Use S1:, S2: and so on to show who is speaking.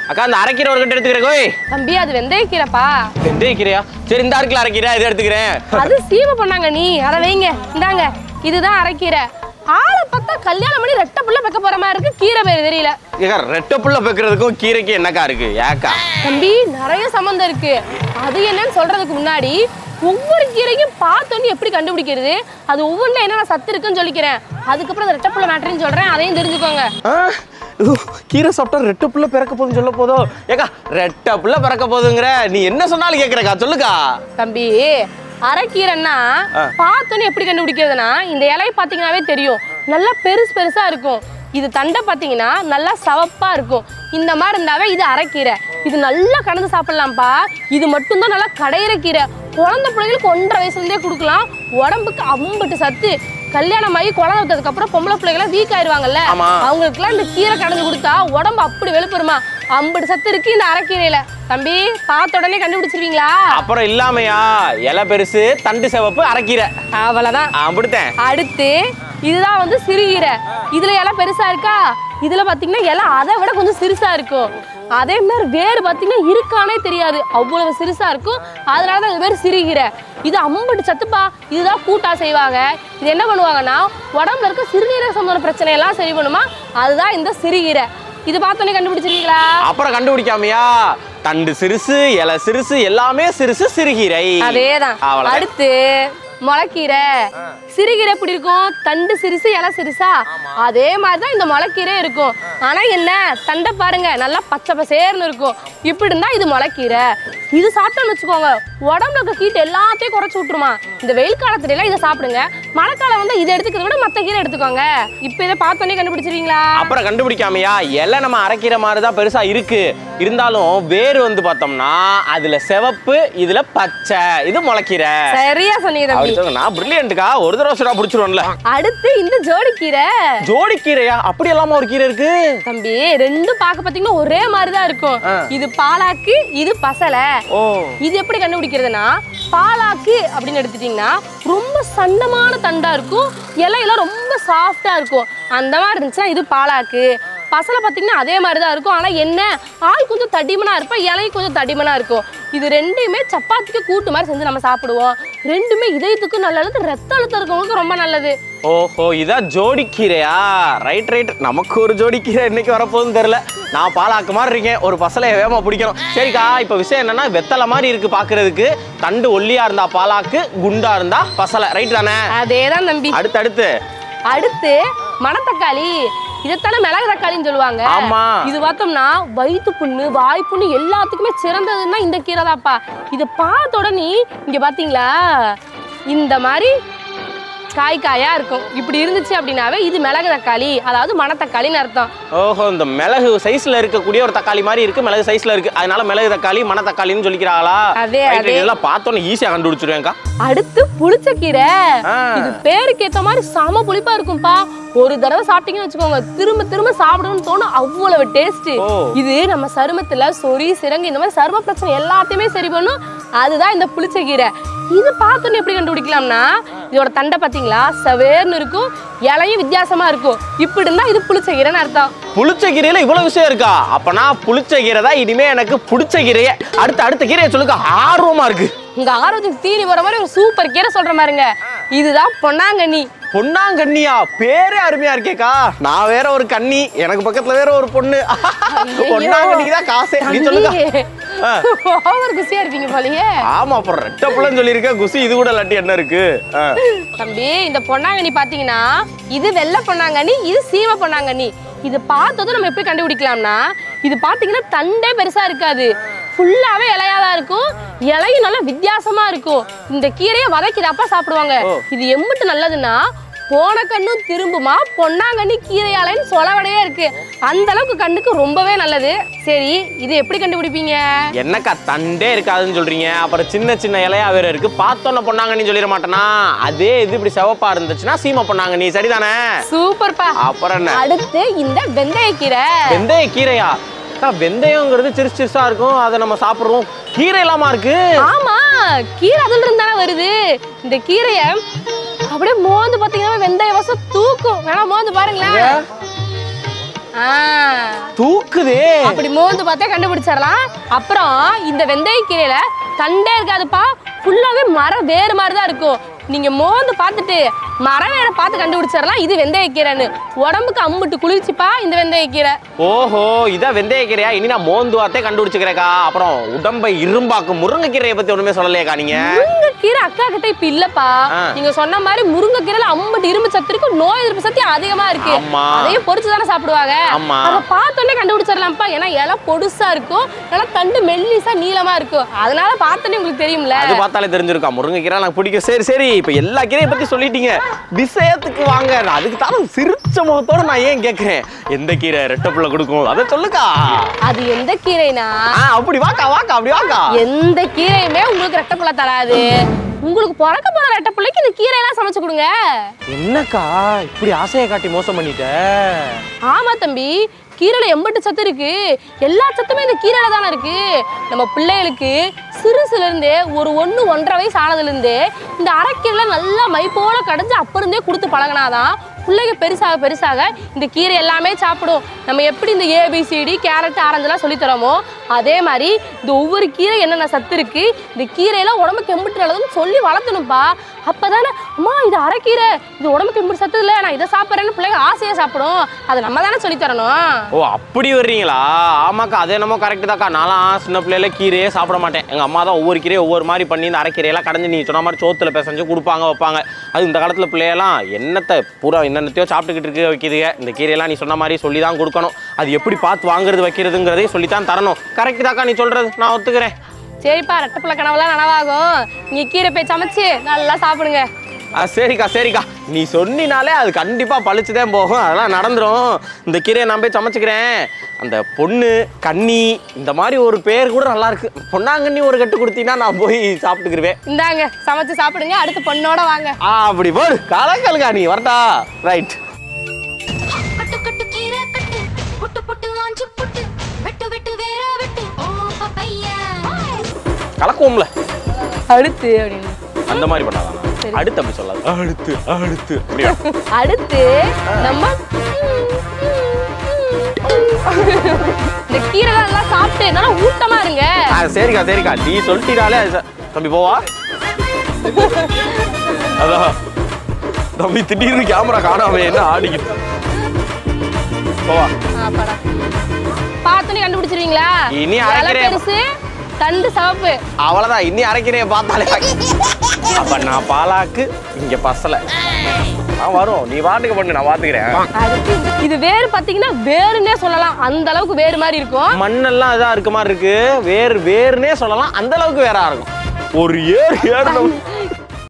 S1: அக்கா அந்த அரைக்கீரை ஒரு கட்டு எடுத்துக்கிறேன் கோய்
S2: தம்பி அது வெந்தயக்கீரைப்பா
S1: வெந்தய கீரையா சரி இந்த அரைக்கில அரைக்கீரை இது எடுத்துக்கிறேன்
S2: அது சீமை பண்ணாங்க நீ அதை வைங்க இந்தாங்க இதுதான் அரைக்கீரை ஆளை பார்த்தா கல்யாணம் பண்ணி ரெட்டை புள்ள வைக்க போற மாதிரி இருக்கு கீரை பேர் தெரியல
S1: ஏக்கா ரெட்டை புள்ள வைக்கிறதுக்கும் கீரைக்கு என்னக்கா இருக்கு ஏக்கா
S2: தம்பி நிறைய சம்மந்தம் இருக்கு அது என்னன்னு சொல்றதுக்கு முன்னாடி ஒவ்வொரு கீரையும் பார்த்தோன்னு எப்படி கண்டுபிடிக்கிறது அது ஒவ்வொன்றும் என்னென்ன சத்து இருக்குன்னு சொல்லிக்கிறேன் அதுக்கப்புறம் அந்த ரெட்டப்புள்ள மேட்டர்னு சொல்றேன் அதையும் தெரிஞ்சுக்கோங்க
S1: ஆ, ஐயோ, கீரை சாப்பிட்டா ரெட்டை புள்ள பிறக்க போகுதுன்னு சொல்ல போதோ ஏக்கா ரெட்டை புள்ள பிறக்க போகுதுங்கிற நீ என்ன சொன்னாலும் கேட்குறக்கா சொல்லுக்கா
S2: தம்பி அரைக்கீரைன்னா பார்த்தோன்னே எப்படி கண்டுபிடிக்கிறதுனா இந்த இலையை பார்த்தீங்கன்னாவே தெரியும் நல்லா பெருசு பெருசா இருக்கும் இது தண்டை பார்த்தீங்கன்னா நல்லா சவப்பா இருக்கும் இந்த மாதிரி இருந்தாவே இது அரைக்கீரை இது நல்லா கலந்து சாப்பிடலாம்ப்பா இது மட்டும்தான் நல்லா கடையிற கீரை குழந்தை பிள்ளைங்களுக்கு ஒன்றரை வயசுலேருந்தே கொடுக்கலாம் உடம்புக்கு அம்பட்டு சத்து கல்யாணம் ஆகி குழந்தை வைக்கிறதுக்கு அப்புறம் பொம்பளை பிள்ளைங்களாம் வீக் ஆயிருவாங்கல்ல
S1: ஆமா.
S2: அவங்களுக்குலாம் இந்த கீரை கடைஞ்சு கொடுத்தா உடம்பு அப்படி வெளுப்பெருமா அம்பட்டு சத்து இருக்கு இந்த அரைக்கீரையில தம்பி பார்த்த உடனே கண்டுபிடிச்சிருவீங்களா
S1: அப்புறம் இல்லாமையா இலை பெருசு தண்டு சிவப்பு அரைக்கீரை
S2: அவ்வளவுதான்
S1: அப்படித்தேன்
S2: அடுத்து இதுதான் வந்து சிறுகீரை இதுல இலை பெருசா இருக்கா இதுல பாத்தீங்கன்னா இலை அதை விட கொஞ்சம் சிறுசா இருக்கும் அதே மாதிரி வேறு பாத்தீங்கன்னா இருக்கானே தெரியாது அவ்வளவு சிறுசா இருக்கும் அதனால தான் இது பேர் சிறுகீரை இது அம்பட்டு சத்துப்பா இதுதான் கூட்டா செய்வாங்க இது என்ன பண்ணுவாங்கன்னா உடம்புல இருக்க சிறுநீரக சம்பந்த பிரச்சனை எல்லாம் சரி பண்ணுமா அதுதான் இந்த சிறுகீரை இது பார்த்தோன்னே கண்டுபிடிச்சிருக்கீங்களா
S1: அப்புறம் கண்டுபிடிக்காமையா தண்டு சிறுசு இலை சிறுசு எல்லாமே சிறுசு சிறுகீரை
S2: அதேதான்
S1: அவ்வளவுதான்.
S2: அடுத்து முளைக்கீரை சிறுகீரை எப்படி இருக்கும் தண்டு சிறுசு இலை சிறுசா அதே மாதிரி தான் இந்த முளைக்கீரை இருக்கும் ஆனா என்ன தண்டை பாருங்க நல்லா பச்சை பசேர்னு இருக்கும் இப்படி இருந்தா இது முளைக்கீரை இது சாப்பிட்டோம்னு வச்சுக்கோங்க உடம்புல இருக்க ஹீட் எல்லாத்தையும் குறைச்சு விட்டுருமா இந்த வெயில் காலத்துல எல்லாம் இதை சாப்பிடுங்க மழைக்காலம் வந்து இதை எடுத்துக்கிறத விட மற்ற கீரை எடுத்துக்கோங்க இப்போ இதை பார்த்தோன்னே கண்டுபிடிச்சிருவீங்களா
S1: அப்புறம் கண்டுபிடிக்காமையா இலை நம்ம அரைக்கிற மாதிரி தான் பெருசா இருக்கு இருந்தாலும் வேர் வந்து பார்த்தோம்னா அதுல சிவப்பு இதுல பச்சை இது முளைக்கீரை
S2: சரியா சொன்னீங்க தம்பி
S1: அப்படி சொல்லுங்க நான் பிரில்லியன்ட்டுக்கா ஒரு தடவை சுடா பிடிச்சிருவோம்ல
S2: அடுத்து இந்த ஜோடிக்கீரை
S1: ஜோடி கீரையா அப்படி எல்லாம ஒரு கீரை இருக்கு
S2: தம்பி ரெண்டும் பார்க்க பாத்தீங்கன்னா ஒரே மாதிரி தான் இருக்கும் இது பாலாக்கு இது பசலை
S1: ஓ
S2: இது எப்படி கண்டுபிடிக்கிறதுனா பாலாக்கு அப்படின்னு எடுத்துட்டீங்கன்னா ரொம்ப சன்னமான தண்டா இருக்கும் இலையெல்லாம் ரொம்ப சாஃப்டா இருக்கும் அந்த மாதிரி இருந்துச்சுன்னா இது பாலாக்கு பசலை பார்த்தீங்கன்னா அதே மாதிரி தான் இருக்கும் ஆனால் என்ன ஆள் கொஞ்சம் தடிமனா இருப்பா இலை கொஞ்சம் தடிமனா இருக்கும் இது ரெண்டையுமே சப்பாத்திக்கு கூட்டு மாதிரி செஞ்சு நம்ம சாப்பிடுவோம் ரெண்டுமே இதயத்துக்கும் நல்லது ரத்த அழுத்தம் இருக்கவங்களுக்கு ரொம்ப நல்லது
S1: ஓஹோ இதான் ஜோடி கீரையா ரைட் ரைட் நமக்கு ஒரு ஜோடி கீரை இன்னைக்கு வரப்போகுதுன்னு தெரியல நான் பாலாக்கு மாதிரி இருக்கேன் ஒரு பசலையை வேகமா பிடிக்கணும் சரிக்கா இப்போ விஷயம் என்னன்னா வெத்தலை மாதிரி இருக்கு பாக்குறதுக்கு தண்டு ஒல்லியா இருந்தா பாலாக்கு குண்டா இருந்தா பசலை ரைட் தானே
S2: அதே தான் தம்பி
S1: அடுத்து அடுத்து
S2: அடுத்து மணத்தக்காளி இதைத்தானே மிளகு தக்காளின்னு சொல்லுவாங்க
S1: ஆமா.
S2: இது பார்த்தோம்னா வயிற்று புண்ணு வாய் புண்ணு எல்லாத்துக்குமே சிறந்ததுன்னா இந்த கீரை தான்ப்பா இது பார்த்த உடனே இங்க பாத்தீங்களா இந்த மாதிரி காய் காயா இருக்கும் இப்படி இருந்துச்சு அப்படின்னாவே இது மிளகு தக்காளி அதாவது மணத்தக்காளின்னு அர்த்தம்
S1: ஓஹோ இந்த மிளகு சைஸ்ல இருக்கக்கூடிய ஒரு தக்காளி மாதிரி இருக்கு மிளகு சைஸ்ல இருக்கு அதனால மிளகு தக்காளி மண தக்காளின்னு சொல்லிக்கிறாங்களா
S2: அதே,
S1: Right, right.
S2: அதே.
S1: இதெல்லாம் பார்த்தோன்னே ஈஸியா கண்டுபிடிச்சிருவேன்க்கா
S2: அடுத்து புளிச்சக்கீரை
S1: ஆ.
S2: இது பேருக்கு ஏத்த மாதிரி செம புளிப்பா இருக்கும்பா ஒரு தடவை சாப்பிட்டீங்கன்னு வச்சுக்கோங்க திரும்ப திரும்ப சாப்பிடணும்னு தோணும் அவ்வளவு டேஸ்ட்
S1: ஓ.
S2: இது நம்ம சருமத்துல சொறி சிரங்கு இந்த மாதிரி சரும பிரச்சனை எல்லாத்தையுமே சரி பண்ணும் அதுதான் இந்த புளிச்சக்கீரை இது பார்த்தோன்னு எப்படி கண்டுபிடிக்கலாம்னா இதோட தண்டை பாத்தீங்களா சவேர்னு இருக்கும் இலையும் வித்தியாசமா இருக்கும் இப்படி இருந்தா இது புளிச்சக்கீரைன்னு அர்த்தம்
S1: புளிச்ச கீரையில இவ்வளவு விஷயம் இருக்கா அப்பனா புளிச்ச கீரை தான் இனிமே எனக்கு பிடிச்ச கீரையே அடுத்த அடுத்த கீரையை சொல்லுங்க ஆர்வமா இருக்கு
S2: உங்க ஆரோக்கியம் தீனி போற மாதிரி ஒரு சூப்பர் கீரை சொல்ற மாதிரிங்க இதுதான் பொன்னாங்கண்ணி
S1: பொன்னாங்கண்ணியா பேரே அருமையா இருக்கேக்கா நான் வேற ஒரு கண்ணி எனக்கு பக்கத்துல வேற ஒரு பொண்ணு பொன்னாங்கண்ணிக்கு தான் காசே நீ சொல்லுங்க ஆ.
S2: ஓவர் குசியா இருப்பீங்க போலயே
S1: ஆமா அப்புறம் ரெட்ட புள்ளன்னு சொல்லியிருக்க குசி இது கூட இல்லாட்டி என்ன இருக்கு ஆ.
S2: தம்பி இந்த பொன்னாங்கண்ணி பாத்தீங்கன்னா இது வெள்ளை பொன்னாங்கண்ணி இது சீமை பொன்னாங்கண்ணி இது பார்த்ததும் நம்ம எப்படி கண்டுபிடிக்கலாம்னா இது பாத்தீங்கன்னா தண்டே பெருசா இருக்காது ஃபுல்லாவே இலையா தான் இருக்கும் இலையும் நல்லா வித்தியாசமா இருக்கும் இந்த கீரையை வதக்கிதாப்பா சாப்பிடுவாங்க இது எம்பிட்டு நல்லதுன்னா போன கண்ணும் திரும்புமா பொன்னாங்கண்ணி கீரையாலைன்னு சொலவடையே இருக்கு அந்த அளவுக்கு கண்ணுக்கு ரொம்பவே நல்லது சரி இது எப்படி கண்டுபிடிப்பீங்க
S1: என்னக்கா தண்டே இருக்காதுன்னு சொல்றீங்க அப்புறம் சின்ன சின்ன இலையா வேற இருக்கு பார்த்தோன்ன பொன்னாங்கண்ணி சொல்லிட மாட்டேனா அதே இது இப்படி சிவப்பா இருந்துச்சுன்னா சீமை பொன்னாங்கண்ணி சரிதானே
S2: சூப்பர்ப்பா
S1: அப்புறம் என்ன
S2: அடுத்து இந்த வெந்தயக்கீரை
S1: வெந்தய கீரையா அக்கா, வெந்தயங்கிறது சிறுசு சிறுசா இருக்கும் அதை நம்ம சாப்பிடுறோம் கீரை இல்லாம இருக்கு
S2: ஆமா கீரை அதுல இருந்து தானே வருது இந்த கீரைய அப்படியே மோந்து பாத்தீங்கன்னா வெந்தய வாசம் தூக்கும் வேணா மோந்து பாருங்களேன் ஆ
S1: தூக்குதே
S2: அப்படி மோந்து பார்த்தே கண்டுபிடிச்சிடலாம் அப்புறம் இந்த வெந்தயக்கீரையில தண்டே இருக்காதுப்பா ஃபுல்லாவே மரம் வேறு மாதிரி தான் இருக்கும் நீங்க மோந்து பார்த்துட்டு மரம் வேற பார்த்து கண்டுபிடிச்சிடலாம் இது வெந்தயக்கீரைன்னு உடம்புக்கு அம்புட்டு குளிர்ச்சிப்பா இந்த வெந்தயக்கீரை
S1: ஓஹோ இதான் வெந்தயக்கீரையா இனி நான் மோந்து வார்த்தே கண்டுபிடிச்சுக்கிறேக்கா அப்புறம் உடம்பை இரும்பாக்கும் முருங்கைக்கீரையை பத்தி ஒண்ணுமே சொல்லலையேக்கா நீங்க
S2: முருங்கைக்கீரை அக்கா கிட்ட இப்ப இல்லப்பா
S1: ஆ.
S2: நீங்க சொன்ன மாதிரி முருங்கைக்கீரைல அம்புட்டு இரும்பு சத்து இருக்கு நோய் எதிர்ப்பு சக்தி அதிகமா இருக்கு
S1: ஆமா.
S2: அதையும் பொரிச்சு தானே சாப்பிடுவாங்க
S1: ஆமா.
S2: அதை பார்த்தோன்னே கண்டுபிடிச்சிடலாம்ப்பா ஏன்னா இலை பொடுசா இருக்கும் ஏன்னா தண்டு மெல்லிசா நீளமா இருக்கும் அதனால பார்த்தோன்னே உங்களுக்கு தெரியும்ல
S1: அது பார்த்தாலே தெரிஞ்சிருக்கா முருங்கைக்கீரை எனக்கு பிடிக்கும் சரி சரி இப்ப எல்லா கீரையை பத்தி சொல்லிட்டீங்க விஷயத்துக்கு வாங்க நான் அதுக்கு தான் சிரிச்ச முகத்தோட நான் ஏன் கேட்கிறேன் எந்த கீரை ரெட்டை புள்ள கொடுக்கும் அதை சொல்லுக்கா
S2: அது எந்த கீரைனா
S1: ஆ அப்படி வாக்கா வாக்கா அப்படி வாக்கா
S2: எந்த கீரையுமே உங்களுக்கு ரெட்டைப்புள்ள தராது உங்களுக்கு பிறக்க போற ரெட்டை பிள்ளைக்கு இந்த கீரையெல்லாம் சமைச்சு கொடுங்க
S1: என்னக்கா இப்படி ஆசையை காட்டி மோசம் பண்ணிட்ட
S2: ஆமா தம்பி கீரையில எம்பட்டு சத்து இருக்கு எல்லா சத்துமே இந்த கீரையில தானே இருக்கு நம்ம பிள்ளைகளுக்கு சிறுசுல இருந்தே ஒரு ஒண்ணு ஒன்றரை வயசு ஆனதுல இருந்தே இந்த அரைக்கீரைல நல்லா மை போல கடைஞ்சு அப்ப இருந்தே கொடுத்து பழகினாதான் பிள்ளைங்க பெருசாக பெருசாக இந்த கீரை எல்லாமே சாப்பிடும் நம்ம எப்படி இந்த ஏபிசிடி கேரட் ஆரஞ்செல்லாம் சொல்லி தரோமோ அதே மாதிரி இந்த ஒவ்வொரு கீரை என்னென்ன சத்து இருக்கு இந்த கீரையெல்லாம் உடம்புக்கு எம்பிட்டு நல்லதுன்னு சொல்லி வளர்த்தணும்ப்பா அப்பதானே அம்மா இது அரைக்கீரை இது உடம்புக்கு எம்பிட்டு சத்து இல்லை நான் இதை சாப்பிட்றேன்னு பிள்ளைங்க ஆசையாக சாப்பிடும் அதை நம்ம தானே சொல்லி தரணும்
S1: ஓ அப்படி வர்றீங்களா ஆமாக்கா அது என்னமோ கரெக்டு தான்க்கா நான்லாம் சின்ன பிள்ளையில கீரையே சாப்பிட மாட்டேன் எங்கள் அம்மா தான் ஒவ்வொரு கீரையும் ஒவ்வொரு மாதிரி பண்ணி இந்த அரைக்கீரையெல்லாம் கடைஞ்சி நீ சொன்ன மாதிரி சோத்துல பிசைஞ்சு கொடுப்பாங்க வைப்பாங்க அது இந்த காலத்தில் பிள்ளையெல்லாம் என்னத்தை பூரா என்னென்னத்தையோ சாப்பிட்டுக்கிட்டு இருக்கு வைக்குதுங்க இந்த கீரையெல்லாம் நீ சொன்ன மாதிரி சொல்லி தான் கொடுக்கணும் அது எப்படி பார்த்து வாங்குறது வைக்கிறதுங்கிறதையும் சொல்லி தான் தரணும் கரெக்டு தாக்கா நீ சொல்கிறது நான் ஒத்துக்கிறேன்
S2: சரிப்பா ரெட்டப்புள்ள கனவுலாம் நனவாகும் நீங்க கீரை போய் சமைச்சு நல்லா சாப்பிடுங்க
S1: ஆ சரிக்கா சரிக்கா நீ சொன்னினாலே அது கண்டிப்பாக பழிச்சுதான் போகும் அதெல்லாம் நடந்துரும் இந்த கீரையை நான் போய் சமைச்சுக்கிறேன் அந்த பொண்ணு கன்னி இந்த மாதிரி ஒரு பேர் கூட நல்லா இருக்கு பொன்னாங்கண்ணி ஒரு கட்டு கொடுத்தீங்கன்னா நான் போய் சாப்பிட்டுக்கிருவேன்
S2: இந்தாங்க சமைச்சு சாப்பிடுங்க அடுத்து பொண்ணோட வாங்க
S1: ஆ அப்படி போடு கலக்கலுக்கா நீ வரட்டா ரைட்
S3: கட்டு கட்டு கீரை கட்டு புட்டு புட்டு ஆஞ்சு புட்டு வெட்டு வெட்டு வேற வெட்டு ஓ பப்பையா
S1: கலக்குவோம்ல
S2: அடுத்து அப்படின்னு
S1: அந்த மாதிரி பண்ணாதான் அடுத்து அப்படி சொல்லாது அடுத்து அடுத்து அப்படியா
S2: அடுத்து நம்ம இந்த கீரை எல்லாம் சாப்பிட்டு நல்லா ஊட்டமா இருங்க
S1: ஆ சரிக்கா சரிக்கா நீ சொல்லிட்டாலே அது ச- தம்பி போவா அதான் தம்பி திடீர்னு கேமரா காணாம என்ன ஆடிக்கிட்டு போவா
S2: ஆப்பாடா. பார்த்தோன்னே கண்டுபிடிச்சிருவீங்களா
S1: இனி
S2: இலை
S1: அரைக்கிறேன்.
S2: பெருசு தண்டு சிவப்பு
S1: அவ்வளவுதான் இன்னி அரைக்கிறேன் பார்த்தாலே அப்ப நான் பாலாக்கு இங்க பசல நான் வரும் நீ பாட்டுக்கு பண்ணு நான் பாத்துக்கிறேன்
S2: அடுத்து இது வேறு பார்த்தீங்கன்னா வேறுன்னே சொல்லலாம் அந்த அளவுக்கு வேறு மாதிரி இருக்கும்
S1: மண்ணெல்லாம் இதா இருக்க மாதிரி இருக்கு வேர் வேர்னே சொல்லலாம் அந்த அளவுக்கு வேறா இருக்கும் ஒரு ஏர் ஏறணும்